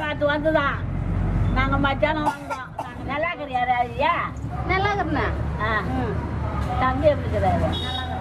காத்து வந்துதான் நாங்க மத்தியானம் வந்தோம் நாங்க நல்லா இருக்கிறாரு ஐயா நல்லா இருக்கிறண்ணா ஆ தம்பி எப்படி இருக்கிறாரு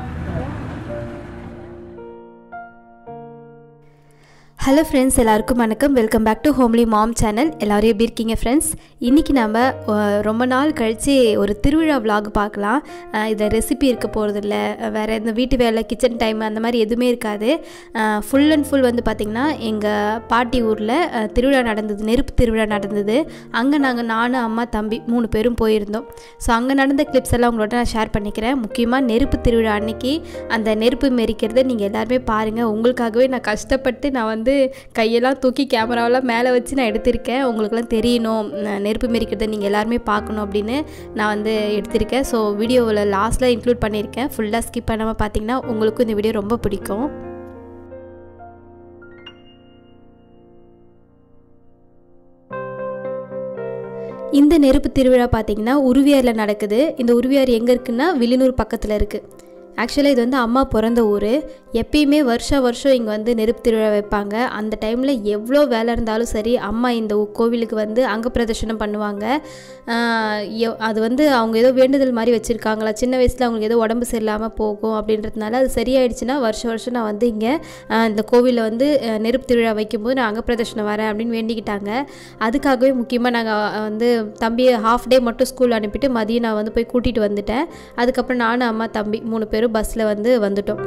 ஹலோ ஃப்ரெண்ட்ஸ் எல்லாருக்கும் வணக்கம் welcome back to homely mom channel எல்லோரும் எப்படி இருக்கீங்க ஃப்ரெண்ட்ஸ் இன்றைக்கி நம்ம அஹ், ரொம்ப நாள் கழித்து ஒரு திருவிழா vlog பார்க்கலாம் அஹ், இதில் ரெசிபி இருக்க போகிறதில்ல வேறு எந்த வீட்டு வேலை கிச்சன் டைம் அந்த மாதிரி எதுவுமே இருக்காது ஃபுல் அண்ட் ஃபுல் வந்து பார்த்திங்கன்னா எங்கள் பாட்டி ஊரில் திருவிழா நடந்தது நெருப்பு திருவிழா நடந்தது அங்கே நாங்கள் நானும் அம்மா தம்பி மூணு பேரும் போயிருந்தோம் ஸோ அங்கே நடந்த கிளிப்ஸ் எல்லாம் உங்களோட நான் ஷேர் பண்ணிக்கிறேன் முக்கியமாக நெருப்பு திருவிழா அன்னைக்கு அந்த நெருப்பு மெரிக்கிறத நீங்கள் எல்லாருமே பாருங்கள் உங்களுக்காகவே நான் கஷ்டப்பட்டு நான் வந்து கையெல்லாம் தூக்கி கேமராவெல்லாம் மேலே வச்சு நான் எடுத்திருக்கேன் உங்களுக்குலாம் தெரியணும் ந- நெருப்பு மெரிக்கிறத நீங்கள் எல்லாருமே பார்க்கணும் அப்படின்னு நான் வந்து எடுத்திருக்கேன் ஸோ வீடியோவில் லாஸ்ட்டில் இன்க்ளூட் பண்ணியிருக்கேன் ஃபுல்லாக ஸ்கிப் பண்ணாமல் பார்த்தீங்கன்னா உங்களுக்கும் இந்த வீடியோ ரொம்ப பிடிக்கும் இந்த நெருப்பு திருவிழா பார்த்தீங்கன்னா உருவியாரில் நடக்குது இந்த உருவியார் எங்கே இருக்குன்னா வில்லியனூர் பக்கத்தில் இருக்குது ஆக்சுவலாக இது வந்து அம்மா பிறந்த ஊர் எப்பயுமே வருஷம் வருஷம் இங்கே வந்து நெருப்பு திருவிழா வைப்பாங்க அந்த டைமில் எவ்வளோ வேலை இருந்தாலும் சரி அம்மா இந்த ஊ- கோவிலுக்கு வந்து அங்க பிரதர்ஷனம் பண்ணுவாங்க ஆஹ் எவ்- அது வந்து அவங்க ஏதோ வேண்டுதல் மாதிரி வச்சுருக்காங்களா சின்ன வயசில் அவங்களுக்கு ஏதோ உடம்பு சரியில்லாமல் போகும் அப்படின்றதுனால அது சரியாயிடுச்சுன்னா வருஷம் வருஷம் நான் வந்து இங்கே இந்த கோவிலில் வந்து ஆஹ் நெருப்பு திருவிழா வைக்கும்போது நான் அங்க பிரதர்ஷனம் வரேன் அப்படின்னு வேண்டிக்கிட்டாங்க அதுக்காகவே முக்கியமாக நாங்கள் வந்து தம்பியை ஹாஃப் டே மட்டும் ஸ்கூல் அனுப்பிட்டு மதியம் நான் வந்து போய் கூட்டிகிட்டு வந்துட்டேன் அதுக்கப்புறம் நானும் அம்மா தம்பி மூணு பேரும் பஸ்ஸில் வந்து வந்துட்டோம்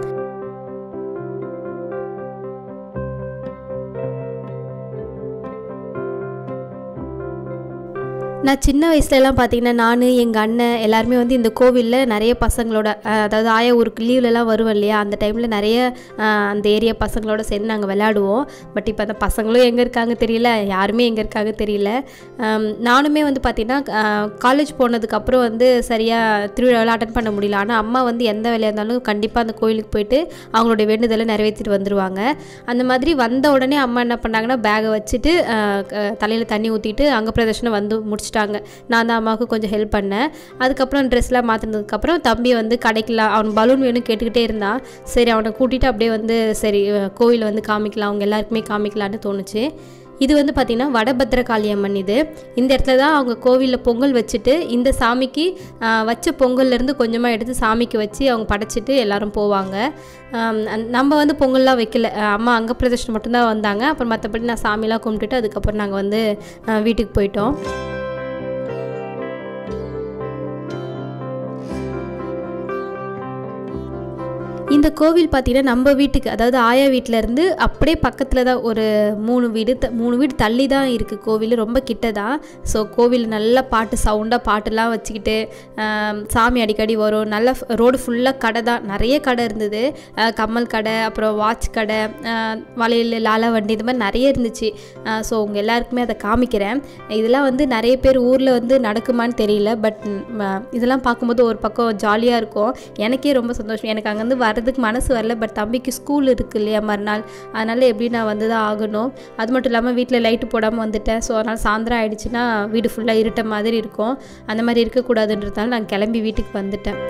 நான் சின்ன வயசுலலாம் பார்த்தீங்கன்னா நான் எங்கள் அண்ணன் எல்லாருமே வந்து இந்த கோவிலில் நிறைய பசங்களோட அஹ், அதாவது ஆயா ஊருக்கு லீவ்லலாம் வருவோம் இல்லையா அந்த டைமில் நிறைய அஹ், அந்த ஏரியா பசங்களோட சேர்ந்து நாங்கள் விளையாடுவோம் பட் இப்போ அந்த பசங்களும் எங்கே இருக்காங்க தெரியல யாருமே எங்கே இருக்காங்க தெரியல அம், நானுமே வந்து பார்த்திங்கன்னா காலேஜ் போனதுக்கப்புறம் வந்து சரியாக திருவிழாவில் அட்டன் பண்ண முடியல ஆனால் அம்மா வந்து எந்த வேலையாக இருந்தாலும் கண்டிப்பாக அந்த கோயிலுக்கு போயிட்டு அவங்களோட வேண்டுதலை நிறைவேற்றிட்டு வந்துடுவாங்க அந்த மாதிரி வந்த உடனே அம்மா என்ன பண்ணாங்கன்னா பேகை வச்சுட்டு தலையில் தண்ணி ஊற்றிட்டு அங்கே பிரதர்ஷனம் வந்து முடிச்சிட்டாங்க நான் தான் அம்மாவுக்கு கொஞ்சம் ஹெல்ப் பண்ணேன் அதுக்கப்புறம் ட்ரெஸ்லாம் மாற்றினதுக்கப்புறம் தம்பி வந்து கடைக்கலாம் அவன் பலூன் வேணும் கேட்டுக்கிட்டே இருந்தான் சரி அவனை கூட்டிகிட்டு அப்படியே வந்து சரி கோவில் வந்து காமிக்கலாம் அவங்க எல்லாருக்குமே காமிக்கலான்னு தோணுச்சு இது வந்து பார்த்திங்கன்னா வடபத்திரகாளி அம்மன் இது இந்த இடத்துல தான் அவங்க கோவிலில் பொங்கல் வச்சுட்டு இந்த சாமிக்கு ஆஹ், வச்ச பொங்கல்லேருந்து கொஞ்சமாக எடுத்து சாமிக்கு வச்சு அவங்க படைச்சிட்டு எல்லாரும் போவாங்க ஆம், அந்த- நம்ம வந்து பொங்கல்லாம் வைக்கல ஆஹ், அம்மா அங்கே பிரதர்ஷனம் மட்டும்தான் வந்தாங்க அப்புறம் மற்றபடி நான் சாமிலாம் கும்பிட்டுட்டு அதுக்கப்புறம் நாங்கள் வந்து ஆஹ், வீட்டுக்கு போயிட்டோம் இந்த கோவில் பார்த்தீங்கன்னா நம்ம வீட்டுக்கு அதாவது ஆயா வீட்டில் இருந்து அப்படியே பக்கத்தில் தான் ஒரு மூணு வீடு த- மூணு வீடு தள்ளி தான் இருக்குது கோவில் ரொம்ப கிட்ட தான் ஸோ கோவில் நல்லா பாட்டு சவுண்டாக பாட்டுலாம் வச்சுக்கிட்டு ஆம், சாமி அடிக்கடி வரும் நல்ல ரோடு ஃபுல்லாக கடை தான் நிறைய கடை இருந்தது அஹ், கம்மல் கடை அப்புறம் வாட்ச் கடை அஹ், வளையல் லாலா வண்டி இது மாதிரி நிறைய இருந்துச்சு ஸோ உங்கள் எல்லாருக்குமே அதை காமிக்கிறேன் இதெல்லாம் வந்து நிறைய பேர் ஊரில் வந்து நடக்குமான்னு தெரியல பட் இதெல்லாம் பார்க்கும்போது ஒரு பக்கம் ஜாலியாக இருக்கும் எனக்கே ரொம்ப சந்தோஷம் எனக்கு அங்கேருந்து வர்றதுக்கு மனசு வரல பட் தம்பிக்கு ஸ்கூல் இருக்கு இல்லையா மறுநாள் அதனால் எப்படி நான் வந்து தான் ஆகணும் அது மட்டும் இல்லாமல் வீட்டில் லைட்டு போடாமல் வந்துட்டேன் ஸோ அதனால் சாயந்தரம் ஆயிடுச்சுன்னா வீடு ஃபுல்லாக இருட்ட மாதிரி இருக்கும் அந்த மாதிரி இருக்கக்கூடாதுன்றதுனால நான் கிளம்பி வீட்டுக்கு வந்துட்டேன்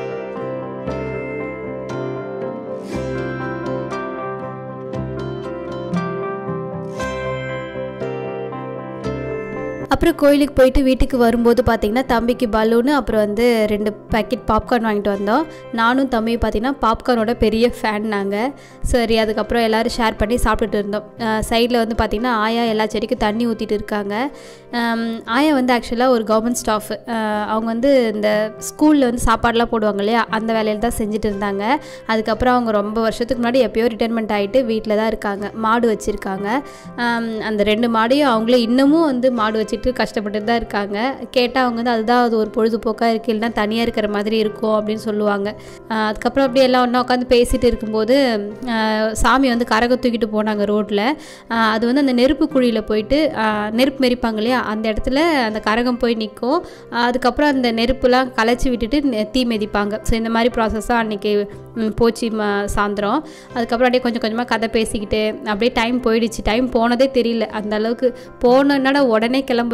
அப்புறம் கோயிலுக்கு போயிட்டு வீட்டுக்கு வரும்போது பார்த்தீங்கன்னா தம்பிக்கு பலூனு அப்புறம் வந்து ரெண்டு பேக்கெட் பாப்கார்ன் வாங்கிட்டு வந்தோம் நானும் தம்பியும் பார்த்தீங்கன்னா பாப்கார்னோட பெரிய ஃபேன் நாங்கள் சரி அதுக்கப்புறம் எல்லோரும் ஷேர் பண்ணி சாப்பிட்டுட்டு இருந்தோம் சைடில் வந்து பார்த்திங்கன்னா ஆயா எல்லா செடிக்கும் தண்ணி ஊற்றிட்டு இருக்காங்க ஆம், ஆயா வந்து ஆக்சுவலாக ஒரு கவர்மெண்ட் ஸ்டாஃப் அவங்க வந்து இந்த ஸ்கூலில் வந்து சாப்பாடுலாம் போடுவாங்க இல்லையா அந்த வேலையில் தான் செஞ்சுட்டு இருந்தாங்க அதுக்கப்புறம் அவங்க ரொம்ப வருஷத்துக்கு முன்னாடி எப்பயோ ரிட்டைர்மெண்ட் ஆகிட்டு வீட்டில் தான் இருக்காங்க மாடு வச்சுருக்காங்க அந்த ரெண்டு மாடையும் அவங்களே இன்னமும் வந்து மாடு வச்சுட்டு கஷ்டப்பட்டு தான் இருக்காங்க கேட்டால் அவங்க வந்து அதுதான் அது ஒரு பொழுதுபோக்காக இருக்குது இல்லைன்னா தனியாக இருக்கிற மாதிரி இருக்கும் அப்படின்னு சொல்லுவாங்க ஆஹ் அதுக்கப்புறம் அப்படியே எல்லாம் ஒன்றா உட்காந்து பேசிட்டு இருக்கும்போது ஆஹ் சாமி வந்து கரக தூக்கிட்டு போனாங்க ரோட்டில் அது வந்து அந்த நெருப்பு குழியில் போயிட்டு ஆஹ் நெருப்பு மெரிப்பாங்க இல்லையா அந்த இடத்துல அந்த கரகம் போய் நிற்கும் அதுக்கப்புறம் அந்த நெருப்புலாம் கலைச்சி விட்டுட்டு நெ- தீ மிதிப்பாங்க ஸோ இந்த மாதிரி ப்ராசஸ் தான் அன்றைக்கி போச்சு ம சாயந்தரம் அதுக்கப்புறம் அப்படியே கொஞ்சம் கொஞ்சமாக கதை பேசிக்கிட்டு அப்படியே டைம் போயிடுச்சு டைம் போனதே தெரியல அந்த அளவுக்கு போனோன்னா உடனே கிளம்புறோம்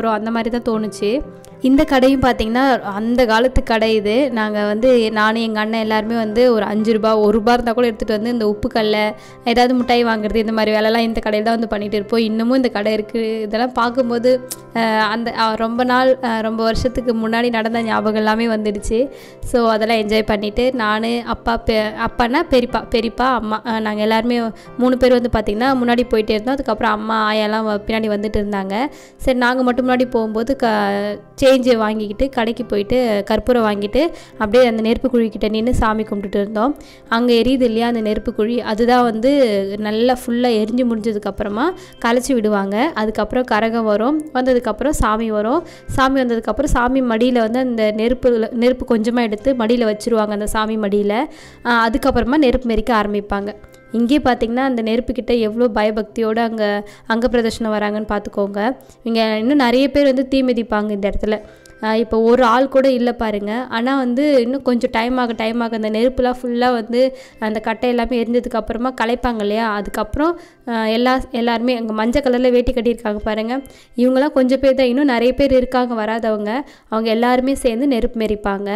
போகிறோம் அந்த மாதிரி தான் தோணுச்சு இந்த கடையும் பார்த்தீங்கன்னா அந்த காலத்து கடை இது நாங்கள் வந்து நானும் எங்கள் அண்ணன் எல்லாருமே வந்து ஒரு அஞ்சு ரூபா ஒரு ரூபா இருந்தால் கூட எடுத்துகிட்டு வந்து இந்த உப்பு கல்ல ஏதாவது மிட்டாய் வாங்குறது இந்த மாதிரி வேலைலாம் இந்த கடையில் தான் வந்து பண்ணிகிட்டு இருப்போம் இன்னமும் இந்த கடை இருக்குது இதெல்லாம் பார்க்கும்போது அஹ், அந்த அஹ், ரொம்ப நாள் அஹ், ரொம்ப வருஷத்துக்கு முன்னாடி நடந்த ஞாபகம் எல்லாமே வந்துடுச்சு ஸோ அதெல்லாம் என்ஜாய் பண்ணிவிட்டு நான் அப்பா பெ அப்பானா பெரியப்பா பெரியப்பா அம்மா நாங்கள் எல்லாருமே மூணு பேர் வந்து பார்த்திங்கன்னா முன்னாடி போயிட்டே இருந்தோம் அதுக்கப்புறம் அம்மா ஆயாலாம் வ- பின்னாடி வந்துட்டு இருந்தாங்க சரி நாங்கள் மட்டும் முன்னாடி போகும்போது க சேஞ்சு வாங்கிக்கிட்டு கடைக்கு போயிட்டு கற்பூரம் வாங்கிட்டு அப்படியே அந்த நெருப்பு குழிக்கிட்ட நின்று சாமி கும்பிட்டுட்டு இருந்தோம் அங்கே எரியுது இல்லையா அந்த நெருப்பு குழி அதுதான் வந்து நல்லா ஃபுல்லாக எரிஞ்சு முடிஞ்சதுக்கப்புறமா கலைச்சி விடுவாங்க அதுக்கப்புறம் கரகம் வரும் வந்ததுக்கப்புறம் சாமி வரும் சாமி வந்ததுக்கப்புறம் சாமி மடியில் வந்து அந்த நெருப்பு நெருப்பு கொஞ்சமாக எடுத்து மடியில் வச்சுருவாங்க அந்த சாமி மடியில் அதுக்கப்புறமா நெருப்பு மெரிக்க ஆரம்பிப்பாங்க இங்கே பார்த்தீங்கன்னா அந்த நெருப்புக்கிட்ட எவ்வளோ பயபக்தியோடு அங்கே அங்க பிரதர்ஷனம் வராங்கன்னு பார்த்துக்கோங்க இங்கே இன்னும் நிறைய பேர் வந்து தீ மிதிப்பாங்க இந்த இடத்துல ஆஹ் இப்போ ஒரு ஆள் கூட இல்லை பாருங்கள் ஆனால் வந்து இன்னும் கொஞ்சம் டைம் ஆக டைம் ஆக அந்த நெருப்புலாம் ஃபுல்லாக வந்து அந்த கட்டை எல்லாமே எரிஞ்சதுக்கு அப்புறமா கலைப்பாங்க இல்லையா அதுக்கப்புறம் ஆஹ் எல்லா எல்லாருமே அங்கே மஞ்சள் கலரில் வேட்டி கட்டியிருக்காங்க பாருங்கள் இவங்கெல்லாம் கொஞ்சம் பேர் தான் இன்னும் நிறைய பேர் இருக்காங்க வராதவங்க அவங்க எல்லாருமே சேர்ந்து நெருப்பு மெரிப்பாங்க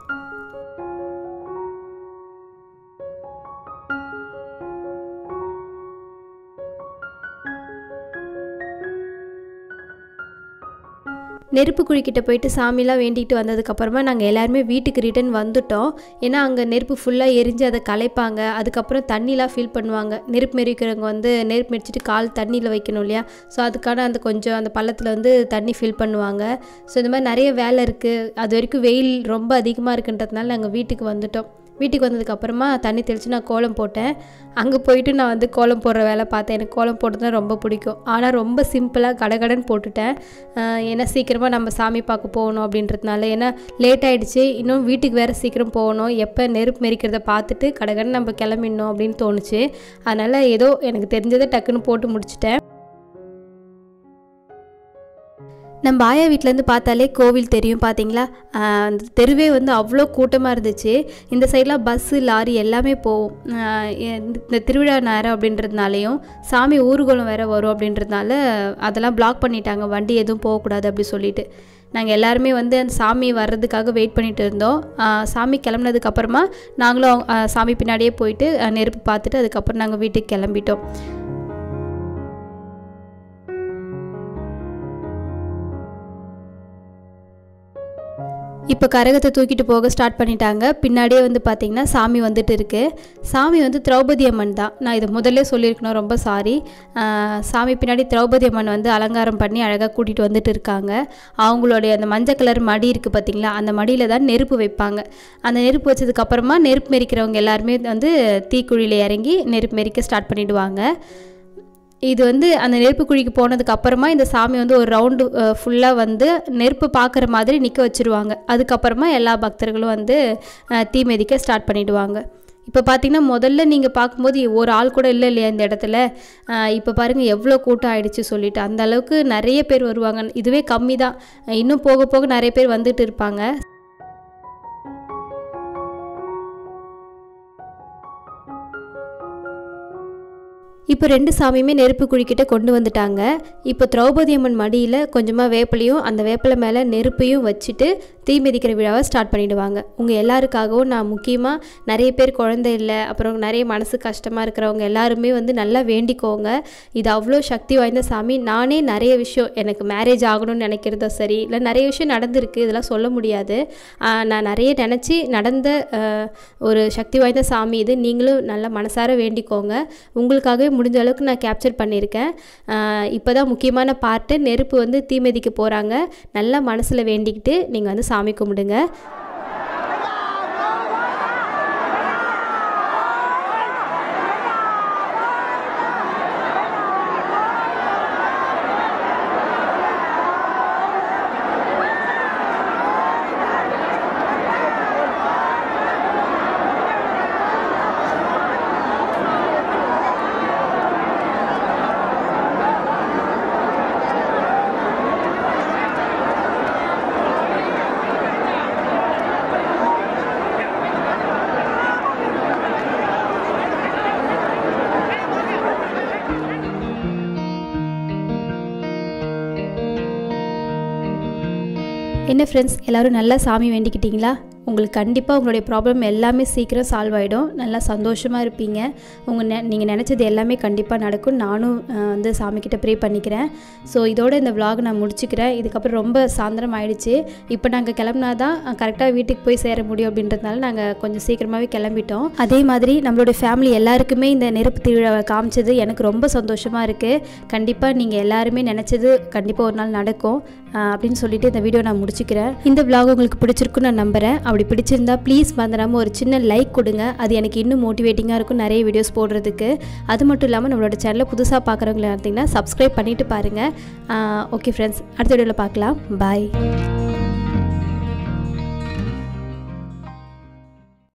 நெருப்பு குழிக்கிட்ட போயிட்டு சாமிலாம் வேண்டிகிட்டு வந்ததுக்கப்புறமா நாங்கள் எல்லாருமே வீட்டுக்கு ரிட்டர்ன் வந்துட்டோம் ஏன்னா அங்கே நெருப்பு ஃபுல்லாக எரிஞ்சு அதை கலைப்பாங்க அதுக்கப்புறம் தண்ணிலாம் ஃபில் பண்ணுவாங்க நெருப்பு மெரிக்கிறவங்க வந்து நெருப்பு மெரிச்சிட்டு கால் தண்ணியில் வைக்கணும் இல்லையா ஸோ அதுக்கான அந்த கொஞ்சம் அந்த பள்ளத்தில் வந்து தண்ணி ஃபில் பண்ணுவாங்க ஸோ இந்த மாதிரி நிறைய வேலை இருக்குது அது வரைக்கும் வெயில் ரொம்ப அதிகமாக இருக்குன்றதுனால நாங்கள் வீட்டுக்கு வந்துட்டோம் வீட்டுக்கு வந்ததுக்கப்புறமா தண்ணி தெளித்து நான் கோலம் போட்டேன் அங்கே போயிட்டு நான் வந்து கோலம் போடுற வேலை பார்த்தேன் எனக்கு கோலம் போடுறது ரொம்ப பிடிக்கும் ஆனால் ரொம்ப சிம்பிளாக கடகடன்னு போட்டுட்டேன் ஆஹ் ஏன்னா சீக்கிரமாக நம்ம சாமி பார்க்க போகணும் அப்படின்றதுனால ஏன்னா லேட் ஆகிடுச்சு இன்னும் வீட்டுக்கு வேறு சீக்கிரம் போகணும் எப்போ நெருப்பு மெரிக்கிறத பார்த்துட்டு கடகடன்னு நம்ம கிளம்பிடணும் அப்படின்னு தோணுச்சு அதனால் ஏதோ எனக்கு தெரிஞ்சதை டக்குன்னு போட்டு முடிச்சிட்டேன் நம்ம ஆயா வீட்டிலேருந்து பார்த்தாலே கோவில் தெரியும் பார்த்தீங்களா ஆஹ் அந்த தெருவே வந்து அவ்வளோ கூட்டமாக இருந்துச்சு இந்த சைட்லாம் பஸ்ஸு லாரி எல்லாமே போகும் ஆஹ் இந்த திருவிழா நேரம் அப்படின்றதுனாலையும் சாமி ஊர்வலம் வேறு வரும் அப்படின்றதுனால அதெல்லாம் பிளாக் பண்ணிட்டாங்க வண்டி எதுவும் போகக்கூடாது அப்படி சொல்லிட்டு நாங்கள் எல்லாருமே வந்து அந்த சாமி வர்றதுக்காக வெயிட் பண்ணிட்டு இருந்தோம் ஆஹ் சாமி கிளம்புனதுக்கு அப்புறமா நாங்களும் அவங்க- ஆஹ் சாமி பின்னாடியே போயிட்டு ஆஹ் நெருப்பு பார்த்துட்டு அதுக்கப்புறம் நாங்கள் வீட்டுக்கு கிளம்பிட்டோம் இப்போ கரகத்தை தூக்கிட்டு போக ஸ்டார்ட் பண்ணிட்டாங்க பின்னாடியே வந்து பார்த்திங்கன்னா சாமி வந்துட்டு இருக்கு சாமி வந்து திரௌபதி அம்மன் தான் நான் இதை முதல்ல சொல்லியிருக்கணும் ரொம்ப சாரி சாமி பின்னாடி திரௌபதி அம்மன் வந்து அலங்காரம் பண்ணி அழகாக கூட்டிகிட்டு வந்துட்டு இருக்காங்க அவங்களுடைய அந்த மஞ்சள் கலர் மடி இருக்குது பார்த்தீங்களா அந்த மடியில் தான் நெருப்பு வைப்பாங்க அந்த நெருப்பு வச்சதுக்கப்புறமா நெருப்பு மெரிக்கிறவங்க எல்லாருமே வந்து தீக்குழியில் இறங்கி நெருப்பு மெரிக்க ஸ்டார்ட் பண்ணிடுவாங்க இது வந்து அந்த நெருப்பு குழிக்கு போனதுக்கு அப்புறமா இந்த சாமி வந்து ஒரு ரவுண்டு ஃபுல்லாக வந்து நெருப்பு பார்க்குற மாதிரி நிற்க வச்சுருவாங்க அதுக்கப்புறமா எல்லா பக்தர்களும் வந்து அஹ், தீ மிதிக்க ஸ்டார்ட் பண்ணிடுவாங்க இப்போ பார்த்தீங்கன்னா முதல்ல நீங்கள் பார்க்கும்போது ஒரு ஆள் கூட இல்லை இல்லையா இந்த இடத்துல அஹ், இப்போ பாருங்கள் எவ்வளோ கூட்டம் ஆயிடுச்சு சொல்லிட்டு அந்த அளவுக்கு நிறைய பேர் வருவாங்க இதுவே கம்மி தான் இன்னும் போக போக நிறைய பேர் வந்துட்டு இருப்பாங்க இப்போ ரெண்டு சாமியுமே நெருப்பு குழிக்கிட்ட கொண்டு வந்துட்டாங்க இப்போ திரௌபதி அம்மன் மடியில் கொஞ்சமாக வேப்பிலையும் அந்த வேப்பிலை மேலே நெருப்பையும் வச்சுட்டு தீ மிதிக்கிற விழாவை ஸ்டார்ட் பண்ணிடுவாங்க உங்கள் எல்லாருக்காகவும் நான் முக்கியமாக நிறைய பேர் குழந்தை இல்லை அப்புறம் நிறைய மனசு கஷ்டமாக இருக்கிறவங்க எல்லாருமே வந்து நல்லா வேண்டிக்கோங்க இது அவ்வளோ சக்தி வாய்ந்த சாமி நானே நிறைய விஷயம் எனக்கு மேரேஜ் ஆகணும்னு நினைக்கிறதோ சரி இல்லை நிறைய விஷயம் நடந்திருக்கு இதெல்லாம் சொல்ல முடியாது ஆஹ் நான் நிறைய நினச்சி நடந்த ஆஹ் ஒரு சக்தி வாய்ந்த சாமி இது நீங்களும் நல்லா மனசார வேண்டிக்கோங்க உங்களுக்காகவே முடிஞ்ச அளவுக்கு நான் கேப்சர் பண்ணியிருக்கேன் இப்போ தான் முக்கியமான பார்ட்டு நெருப்பு வந்து தீமிதிக்க போகிறாங்க நல்லா மனசில் வேண்டிக்கிட்டு நீங்கள் வந்து சாமி கும்பிடுங்க என்ன ஃப்ரெண்ட்ஸ் எல்லோரும் நல்லா சாமி வேண்டிக்கிட்டீங்களா உங்களுக்கு கண்டிப்பாக உங்களுடைய ப்ராப்ளம் எல்லாமே சீக்கிரம் சால்வ் ஆகிடும் நல்லா சந்தோஷமாக இருப்பீங்க உங்கள் நெ நீங்கள் நினச்சது எல்லாமே கண்டிப்பாக நடக்கும் நானும் அஹ், வந்து சாமிக்கிட்ட ப்ரே பண்ணிக்கிறேன் ஸோ இதோட இந்த vlog நான் முடிச்சுக்கிறேன் இதுக்கப்புறம் ரொம்ப சாயந்தரம் ஆயிடுச்சு இப்போ நாங்கள் கிளம்புனா தான் கரெக்டாக வீட்டுக்கு போய் சேர முடியும் அப்படின்றதுனால நாங்கள் கொஞ்சம் சீக்கிரமாகவே கிளம்பிட்டோம் அதே மாதிரி நம்மளுடைய ஃபேமிலி எல்லாருக்குமே இந்த நெருப்பு திருவிழாவை காமிச்சது எனக்கு ரொம்ப சந்தோஷமாக இருக்குது கண்டிப்பாக நீங்கள் எல்லாருமே நினச்சது கண்டிப்பாக ஒரு நாள் நடக்கும் அஹ், அப்படின்னு சொல்லிட்டு இந்த வீடியோ நான் முடிச்சுக்கிறேன் இந்த vlog உங்களுக்கு பிடிச்சிருக்குன்னு நான் நம்புகிறேன் அப்படி பிடிச்சிருந்தா ப்ளீஸ் மறந்துடாமல் ஒரு சின்ன லைக் கொடுங்க அது எனக்கு இன்னும் மோட்டிவேட்டிங்காக இருக்கும் நிறைய வீடியோஸ் போடுறதுக்கு அது மட்டும் இல்லாமல் நம்மளோட சேனலை புதுசாக பார்க்குறவங்களா இருந்தீங்கன்னா சப்ஸ்கிரைப் பண்ணிவிட்டு பாருங்கள் ஓகே ஃப்ரெண்ட்ஸ் அடுத்த வீடியோவில் பார்க்கலாம் பாய்